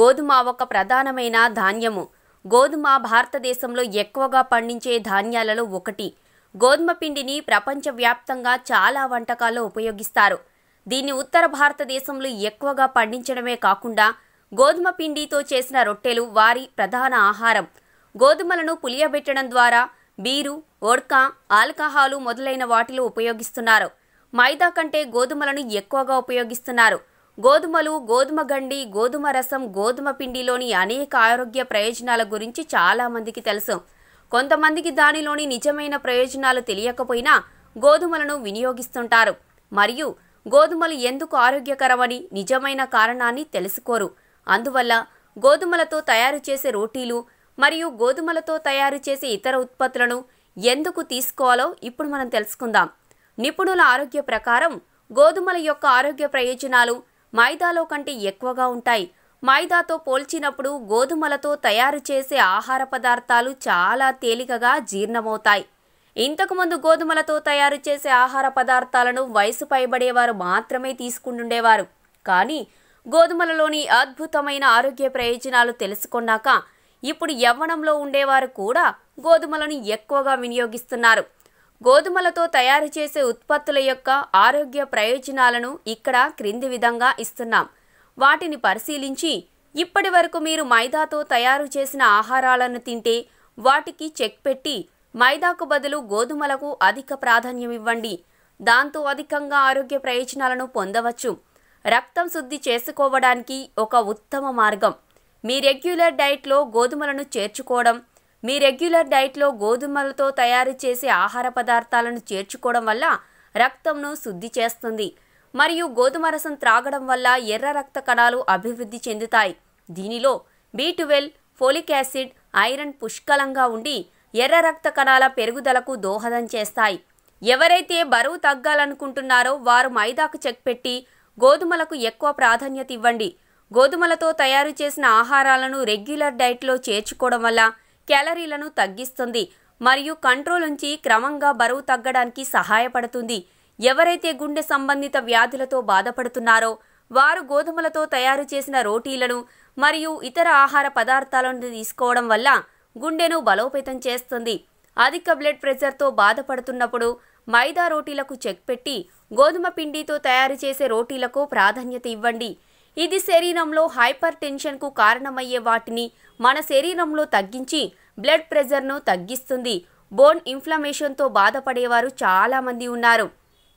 గోధుమ ఒక ప్రధానమైన ధాన్యము గోధుమ భారతదేశంలో ఎక్కువగా పండించే ధాన్యాలలో ఒకటి గోధుమ పిండిని ప్రపంచవ్యాప్తంగా చాలా వంటకాల్లో ఉపయోగిస్తారు దీన్ని ఉత్తర భారతదేశంలో ఎక్కువగా పండించడమే కాకుండా గోధుమ పిండితో చేసిన రొట్టెలు వారి ప్రధాన ఆహారం గోధుమలను పులియబెట్టడం ద్వారా బీరు వోడ్కా ఆల్కహాలు మొదలైన వాటిలో ఉపయోగిస్తున్నారు మైదా కంటే గోధుమలను ఎక్కువగా ఉపయోగిస్తున్నారు గోధుమలు గోధుమ గండి గోధుమ రసం గోధుమ పిండిలోని అనేక ఆరోగ్య ప్రయోజనాల గురించి చాలా మందికి తెలుసు కొంతమందికి దానిలోని నిజమైన ప్రయోజనాలు తెలియకపోయినా గోధుమలను వినియోగిస్తుంటారు మరియు గోధుమలు ఎందుకు ఆరోగ్యకరమని నిజమైన కారణాన్ని తెలుసుకోరు అందువల్ల గోధుమలతో తయారు చేసే రోటీలు మరియు గోధుమలతో తయారు చేసే ఇతర ఉత్పత్తులను ఎందుకు తీసుకోవాలో ఇప్పుడు మనం తెలుసుకుందాం నిపుణుల ఆరోగ్య ప్రకారం గోధుమల యొక్క ఆరోగ్య ప్రయోజనాలు మైదాలో కంటే ఎక్కువగా ఉంటాయి మైదాతో పోల్చినప్పుడు గోధుమలతో తయారు చేసే ఆహార పదార్థాలు చాలా తేలికగా జీర్ణమవుతాయి ఇంతకుముందు గోధుమలతో తయారు చేసే ఆహార పదార్థాలను వయసు పైబడేవారు మాత్రమే తీసుకుంటుండేవారు కానీ గోధుమలలోని అద్భుతమైన ఆరోగ్య ప్రయోజనాలు తెలుసుకున్నాక ఇప్పుడు యవ్వనంలో ఉండేవారు కూడా గోధుమలను ఎక్కువగా వినియోగిస్తున్నారు గోధుమలతో తయారు చేసే ఉత్పత్తుల యొక్క ఆరోగ్య ప్రయోజనాలను ఇక్కడ క్రింది విధంగా ఇస్తున్నాం వాటిని పరిశీలించి ఇప్పటి వరకు మీరు మైదాతో తయారు చేసిన ఆహారాలను తింటే వాటికి చెక్ పెట్టి మైదాకు బదులు గోధుమలకు అధిక ప్రాధాన్యం ఇవ్వండి దాంతో అధికంగా ఆరోగ్య ప్రయోజనాలను పొందవచ్చు రక్తం శుద్ధి చేసుకోవడానికి ఒక ఉత్తమ మార్గం మీ రెగ్యులర్ డైట్లో గోధుమలను చేర్చుకోవడం మీ రెగ్యులర్ డైట్లో గోధుమలతో తయారు చేసే ఆహార పదార్థాలను చేర్చుకోవడం వల్ల రక్తంను శుద్ధి చేస్తుంది మరియు గోధుమ రసం త్రాగడం వల్ల ఎర్ర రక్త కణాలు అభివృద్ధి చెందుతాయి దీనిలో B twelve folic acid iron పుష్కలంగా ఉండి ఎర్ర రక్త కణాల పెరుగుదలకు దోహదం చేస్తాయి ఎవరైతే బరువు తగ్గాలనుకుంటున్నారో వారు మైదాకు చెక్ పెట్టి గోధుమలకు ఎక్కువ ప్రాధాన్యత ఇవ్వండి గోధుమలతో తయారు చేసిన ఆహారాలను రెగ్యులర్ డైట్లో చేర్చుకోవడం వల్ల క్యాలరీలను తగ్గిస్తుంది మరియు కంట్రోల్ నుంచి క్రమంగా బరువు తగ్గడానికి సహాయపడుతుంది ఎవరైతే గుండె సంబంధిత వ్యాధులతో బాధపడుతున్నారో వారు గోధుమలతో తయారు చేసిన రోటీలను మరియు ఇతర ఆహార పదార్థాలను తీసుకోవడం వల్ల గుండెను బలోపేతం చేస్తుంది అధిక బ్లడ్ ప్రెషర్తో బాధపడుతున్నప్పుడు మైదా రోటీలకు చెక్ పెట్టి గోధుమ పిండితో తయారు చేసే రోటీలకు ప్రాధాన్యత ఇవ్వండి ఇది శరీరంలో హైపర్ టెన్షన్కు కారణమయ్యే వాటిని మన శరీరంలో తగ్గించి బ్లడ్ ప్రెషర్ను తగ్గిస్తుంది బోన్ ఇన్ఫ్లమేషన్తో బాధపడేవారు చాలామంది ఉన్నారు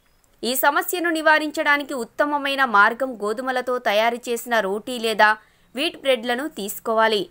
ఈ సమస్యను నివారించడానికి ఉత్తమమైన మార్గం గోధుమలతో తయారు చేసిన రోటీ లేదా వీట్ బ్రెడ్లను తీసుకోవాలి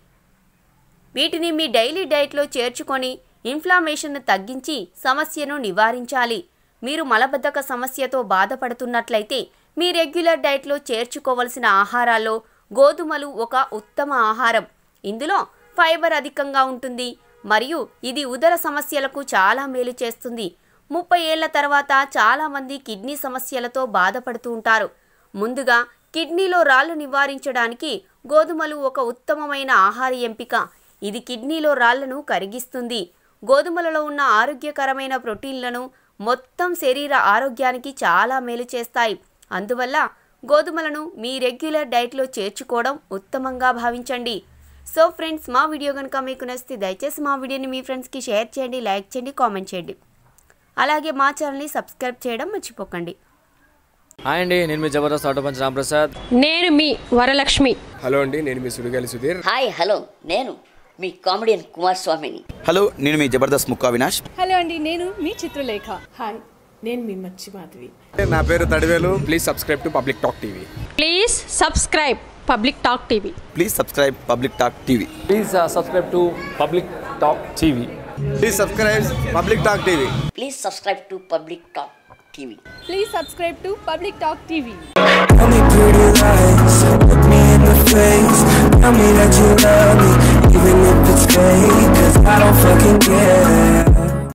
వీటిని మీ డైలీ డైట్లో చేర్చుకొని ఇన్ఫ్లామేషన్ను తగ్గించి సమస్యను నివారించాలి మీరు మలబద్ధక సమస్యతో బాధపడుతున్నట్లయితే మీ రెగ్యులర్ డైట్లో చేర్చుకోవలసిన ఆహారాల్లో గోధుమలు ఒక ఉత్తమ ఆహారం ఇందులో ఫైబర్ అధికంగా ఉంటుంది మరియు ఇది ఉదర సమస్యలకు చాలా మేలు చేస్తుంది ముప్పై ఏళ్ల తర్వాత చాలామంది కిడ్నీ సమస్యలతో బాధపడుతూ ఉంటారు ముందుగా కిడ్నీలో రాళ్లు నివారించడానికి గోధుమలు ఒక ఉత్తమమైన ఆహార ఎంపిక ఇది కిడ్నీలో రాళ్లను కరిగిస్తుంది గోధుమలలో ఉన్న ఆరోగ్యకరమైన ప్రోటీన్లను మొత్తం శరీర ఆరోగ్యానికి చాలా మేలు చేస్తాయి అందువల్ల గోధుమలను మీ రెగ్యులర్ డైట్లో చేర్చుకోవడం ఉత్తమంగా భావించండి సో ఫ్రెండ్స్ మా వీడియో కనుక మీకు నచ్చితే దయచేసి మా వీడియోని మీ ఫ్రెండ్స్కి షేర్ చేయండి లైక్ చేయండి కామెంట్ చేయండి అలాగే మా ఛానల్ని సబ్స్క్రైబ్ చేయడం మర్చిపోకండి హాయ్ అండి నేను మీ జబర్దస్త్ ఆటో పంచ్ రాంప్రసాద్ నేను మీ వరలక్ష్మి హలో అండి నేను మీ సుడిగాలి సుధీర్ హాయ్ హలో నేను మీ కామెడియన్ కుమార్ స్వామిని హలో నేను మీ జబర్దస్త్ ముక్కా వినాష్ హలో అండి నేను మీ చిత్రలేఖ హాయ్ నేను మీ మచ్చి మాధవి నా పేరు Tadivelu please subscribe to public talk TV please subscribe public talk TV please subscribe public talk TV please subscribe to public talk TV please subscribe public talk TV please subscribe to public talk TV please subscribe to public talk TV Tell me pretty lies, look me in the face Tell me that you love me, even if it's fake Cause I don't fucking care